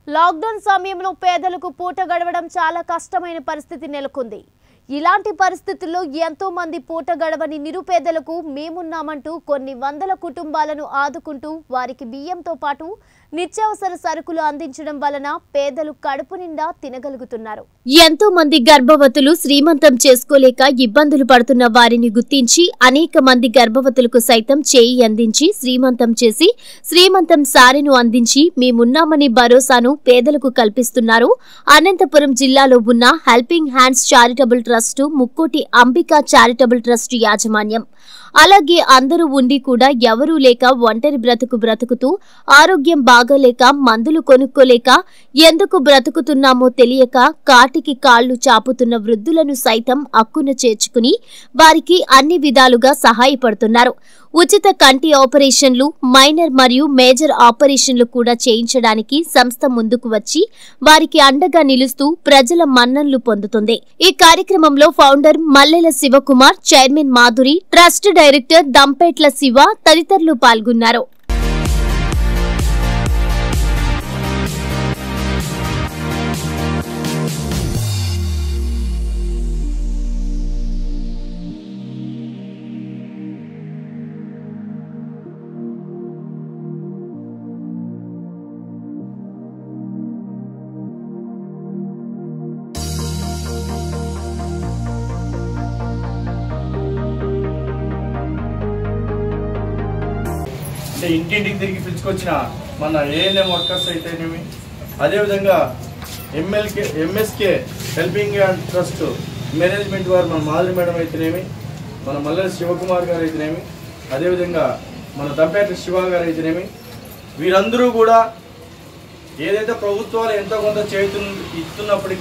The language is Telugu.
లాక్డౌన్ సమయంలో పేదలకు పూట గడవడం చాలా కష్టమైన పరిస్థితి నెలకొంది ఇలాంటి పరిస్థితుల్లో ఎంతో మంది పూట గడవని నిరుపేదలకు మేమున్నామంటూ కొన్ని వందల కుటుంబాలను ఆదుకుంటూ వారికి బియ్యంతో పాటు నిత్యావసర సరుకులు అందించడం వలన పేదలు కడుపు నిండా తినగలుగుతున్నారు ఎంతో మంది గర్భవతులు శ్రీమంతం చేసుకోలేక ఇబ్బందులు పడుతున్న వారిని గుర్తించి అనేక మంది గర్భవతులకు సైతం చేయి అందించి శ్రీమంతం చేసి శ్రీమంతం సారెను అందించి మేమున్నామని భరోసాను పేదలకు కల్పిస్తున్నారు అనంతపురం జిల్లాలో ఉన్న helping hands charitable trust Mukkoti Ambika charitable trust యాజమాన్యం అలాగే అందరూ ఉండి కూడా ఎవరూ లేక ఒంటరి బ్రతుకు బ్రతుకుతూ ఆరోగ్యం బాగోలేక మందులు కొనుక్కోలేక ఎందుకు బ్రతుకుతున్నామో తెలియక కాటికి కాళ్లు చాపుతున్న వృద్ధులను సైతం అక్కున చేర్చుకుని వారికి అన్ని విధాలుగా సహాయపడుతున్నారు ఉచిత కంటి ఆపరేషన్లు మైనర్ మరియు మేజర్ ఆపరేషన్లు కూడా చేయించడానికి సంస్థ ముందుకు వచ్చి వారికి అండగా నిలుస్తూ ప్రజల మన్ననలు పొందుతుంది ఈ కార్యక్రమంలో founder Mallela Sivakumar chairman Madhuri trust director Dampetla Siva తదితరులు పాల్గొన్నారు అంటే ఇంటింటికి తిరిగి పిలుచుకొచ్చిన మన ఏఎన్ఎం వర్కర్స్ అయితేనేమి అదేవిధంగా MLK MSK helping hand trust management వారు మన మాధురి మేడం అయితేనేమి మన మల్లెల శివకుమార్ గారు అయితేనేమి అదేవిధంగా మన దంపేట శివ గారు అయితేనేమి వీరందరూ కూడా ఏదైతే ప్రభుత్వాలు ఎంతో కొంత చేతు ఇస్తున్నప్పటికీ